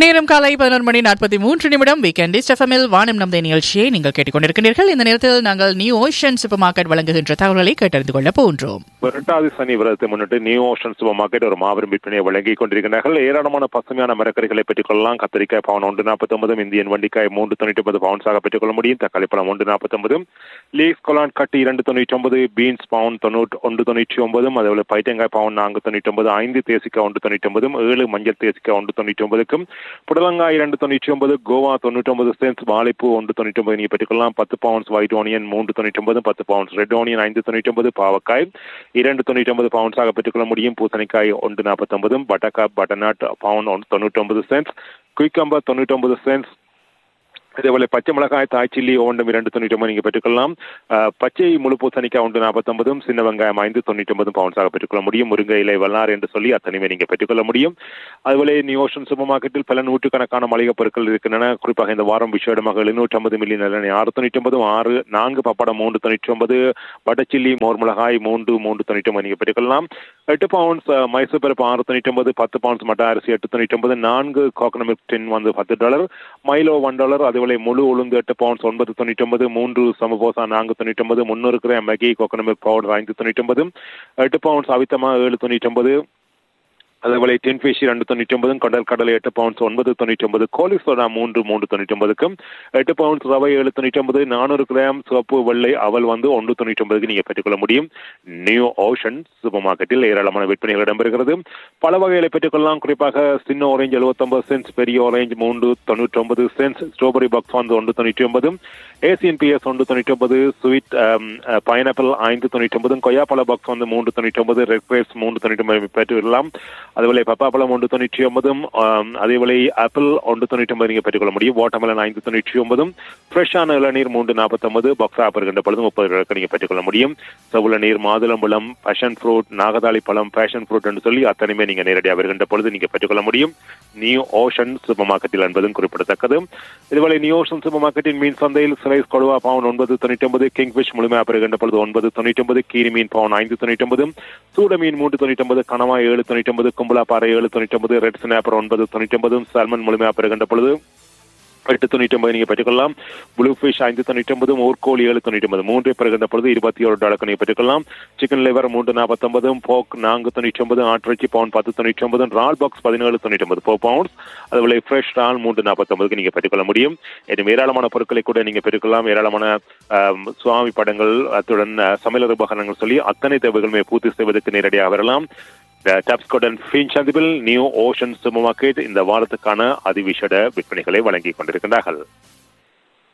நேரம் காலை பதினொரு மணி நாற்பத்தி மூன்று நிமிடம் வீக்கெண்ட் எஃப்எம்எல் வானம் நம்பை நிகழ்ச்சியை நீங்கள் கேட்டுக்கொண்டிருக்கிறீர்கள் இந்த நேரத்தில் நாங்கள் நியூ ஓஷன் சூப்பர் மார்க்கெட் வழங்குகின்ற தகவல்களை கேட்டறிந்து கொள்ள போன்றோம் இரண்டாவது சனி விரதத்தை முன்னிட்டு நியூ ஓஷன் சூப்பர் மார்க்கெட் ஒரு மாபெரும் விற்பனையை வழங்கிக் கொண்டிருக்கிறார்கள் ஏராளமான பசுமையான மரக்கறிகளை பெற்றுக்கொள்ளலாம் கத்திரிக்காய் பவுன் ஒன்று நாற்பத்தி ஒன்பதும் இந்தியன் வண்டிக்காய் மூன்று தொண்ணூற்றி ஒன்பது பவுன்ஸாக பெற்றுக்கொள்ள முடியும் தக்காளி பழம் ஒன்று நாற்பத்தி ஒன்பதும் லீஸ் கொலான் கட்டி இரண்டு தொண்ணூற்றி ஒன்பது பீன்ஸ் பவுன் தொண்ணூற்றி ஒன்று தொண்ணூற்றி ஒன்பதும் அதேபோல பைத்தங்காய் பவுன் நான்கு தொண்ணூற்றி ஒன்பது ஐந்து தேசிக்காய் ஒன்று தொண்ணூற்றி ஒன்பதும் ஏழு மஞ்சள் தேசிக்காய் ஒன்று தொண்ணூற்றி ஒன்பதுக்கும் புடலங்காய் இரண்டு தொண்ணூற்றி ஒன்பது கோவா தொண்ணூற்றி ஒன்பது சென்ஸ் வாழைப்பூ ஒன்று தொண்ணூற்றி ஒன்பது நீங்கள் பெற்றுக்கொள்ளலாம் பத்து பவுன்ஸ் ஒயிட் ஆனியன் மூன்று தொண்ணூற்றி ஒன்பது பத்து பவுன்ஸ் ரெட் ஆனியன் ஐந்து தொண்ணூற்றி ஒன்பது பாவக்காய் இரண்டு தொண்ணூற்றி ஒன்பது பவுன்ஸாக பெற்றுக்கொள்ள முடியும் பூசணிக்காய் ஒன்று நாற்பத்தொன்பதும் பட்டக்காய் பட்டர்நாட் பவுன் ஒன்று தொண்ணூற்றி ஒன்பது சென்ஸ் குயிக்கம்பர் தொண்ணூற்றி ஒன்பது சென்ஸ் இதேபோல பச்சை மிளகாய் தாய் சில்லி ஒன்றும் இரண்டு தொண்ணூற்றி ஒன்பது நீங்கள் பெற்றுக்கொள்ளலாம் அஹ், பச்சை முழு பூசணிக்காய் ஒன்று நாற்பத்தொன்பதும் சின்ன வெங்காயம் ஐந்து தொண்ணூற்றி ஒன்பதும் பவுன்ஸாக பெற்றுக்கொள்ள முடியும் முருங்கை இலை வல்லார் என்று சொல்லி அத்தனையுமே நீங்கள் பெற்றுக்கொள்ள முடியும் அதுபோல நியூ ஓஷன் சூப்பர் மார்க்கெட்டில் பல நூற்றுக்கணக்கான மளிகை பொருட்கள் இருக்கின்றன குறிப்பாக இந்த வாரம் விசேடமாக எழுநூற்றி ஐம்பது மில்லி நல்லெண்ணெய் ஆறு தொண்ணூற்றி ஒன்பதும் ஆறு நான்கு பப்படம் மூன்று தொண்ணூற்றி ஒன்பது பட்டச்சில்லி மோர் மிளகாய் மூன்று மூன்று தொண்ணூற்றி ஒன்பது நீங்கள் பெற்றுக்கொள்ளலாம் எட்டு பவுன்ஸ் அஹ், மைசூர் பருப்பு ஆறு தொண்ணூற்றி ஒன்பது பத்து பவுன்ஸ் மட்ட அரிசி எட்டு தொண்ணூற்றி ஒன்பது நான்கு கோகனட் மில்க் டின் வந்து பத்து டாலர் மைலோ ஒன் டாலர் அதுபோல முழு உளுந்து எட்டு பவுன்ஸ் ஒன்பது தொண்ணூற்றி ஒன்பது மூன்று சமபோசா நான்கு தொண்ணூற்றி ஒன்பது முந்நூறு gram Maggi coconut milk powder ஐந்து தொண்ணூற்றி ஒன்பது எட்டு பவுன்ஸ் அவித்தமா ஏழு தொண்ணூற்றி ஒன்பது அதேபோல டென் ஃபிஷ் ரெண்டு தொண்ணூற்றி ஒன்பதும் கடல் கடலை எட்டு பவுன்ஸ் ஒன்பது தொண்ணூற்றி ஒன்பது கோலி சோடா மூன்று மூன்று தொண்ணூற்றி ஒன்பதுக்கும் எட்டு பவுன்ஸ் ரவை ஏழு தொண்ணூற்றி ஒன்பது நானூறு கிராம் சிவப்பு வெள்ளை அவல் வந்து ஒன்று தொண்ணூற்றி ஒன்பதுக்கு நீங்கள் பெற்றுக்கொள்ள முடியும் நியூ ஓஷன் சூப்பர் மார்க்கெட்டில் ஏராளமான விற்பனைகள் இடம்பெறுகிறது பல வகைகளை பெற்றுக்கொள்ளலாம் குறிப்பாக சின்ன ஆரஞ்சு எழுபத்தொன்பது சென்ஸ் பெரிய ஆரஞ்சு மூன்று தொண்ணூற்றி ஒன்பது சென்ஸ் ஸ்ட்ராபெரி பாக்ஸ் வந்து ஒன்று தொண்ணூற்றி ஒன்பது ஏசியன் பிஎஸ் ஒன்று தொண்ணூற்றி ஒன்பது ஸ்வீட் பைனாப்பிள் ஐந்து தொண்ணூற்றி ஒன்பதும் கொய்யாப்பழ பாக்ஸ் வந்து மூன்று தொண்ணூற்றி ஒன்பது ரெட் கிரேப்ஸ் மூன்று தொண்ணூற்றி ஒன்பது பெற்றுக்கொள்ளலாம் அதுபோல பப்பாப்பழம் ஒன்று தொண்ணூற்றி ஒன்பதும் ஆம், அதேபோல ஆப்பிள் ஒன்று தொண்ணூற்றி ஒன்பது நீங்கள் பெற்றுக்கொள்ள முடியும் வாட்டர்மெலன் ஐந்து தொண்ணூற்றி ஒன்பதும் ஃப்ரெஷ்ஷான இளநீர் மூன்று நாற்பத்தொன்பது பாக்ஸ் ஆப் இருக்கின்ற பொழுது முப்பது ரூபாய்க்கு நீங்கள் பெற்றுக்கொள்ள முடியும் செவ்வள நீர் மாதுளம்பழம் பேஷன் ஃப்ரூட் நாகதாளி பழம் பேஷன் ஃப்ரூட் என்று சொல்லி அத்தனையுமே நீங்கள் நேரடியாக வருகின்ற பொழுது நீங்கள் பெற்றுக்கொள்ள முடியும் நியூ ஓஷன் சூப்பர் மார்க்கெட்டில் என்பதும் குறிப்பிடத்தக்கது இதுபோல நியூ ஓஷன் சூப்பர் மார்க்கெட்டின் மீன் சந்தையில் சிலைஸ் கொடுவா பவுன் ஒன்பது தொண்ணூற்றி ஒன்பது கிங்ஃபிஷ் முழுமையாக பெறுகின்ற பொழுது ஒன்பது தொண்ணூற்றி ஒன்பது கீரி மீன் பவுன் ஐந்து தொண்ணூற்றி ஒன்பது சூட மீன் மூன்று தொண்ணூற்றி ஒன்பது கனவா ஏழு தொண்ணூற்றி ஒன்பது கும்பலா பாறை ஏழு தொண்ணூற்றி ஒன்பது ரெட் ஸ்னாப்பர் ஒன்பது தொண்ணூற்றி ஒன்பது சால்மன் முழுமையாக பெறுகின்ற பொழுது எட்டு தொண்ணூற்றி ஒன்பது நீங்கள் பெற்றுக்கொள்ளலாம் ப்ளூ ஃபிஷ் ஐந்து தொண்ணூற்றி ஒன்பது ஊர்கோழி ஏழு தொண்ணூற்றி ஒன்பது மூன்று பெறுகின்ற பொழுது இருபத்தி ஒரு டாலருக்கு நீங்கள் பெற்றுக்கொள்ளலாம் சிக்கன் லிவர் மூன்று நாற்பத்தொன்பதும் போக் நான்கு தொண்ணூற்றி ஒன்பது ஆட்டிறைச்சி பவுன் பத்து தொண்ணூற்றி ஒன்பது ரால் பாக்ஸ் பதினேழு தொண்ணூற்றி ஒன்பது ஃபோர் பவுண்ட்ஸ் அதுபோல ஃப்ரெஷ் ரால் மூன்று நாற்பத்தொன்பதுக்கு நீங்கள் பெற்றுக்கொள்ள முடியும் இன்னும் ஏராளமான பொருட்களை கூட நீங்கள் பெற்றுக்கொள்ளலாம் ஏராளமான ஆம், சுவாமி படங்கள் அத்துடன் அஹ், சமையல் உபகரணங்கள் சொல்லி அத்தனை தேவைகளுமே பூர்த்தி செய்வதற்கு நேரடியாக வரலாம் டாப்ஸ்கோடன் ஃபின் சந்திப்பில் நியூ ஓஷன் சூப்பர் மார்க்கெட் இந்த வாரத்துக்கான அதிவிசேட விற்பனைகளை வழங்கிக் கொண்டிருக்கின்றார்கள்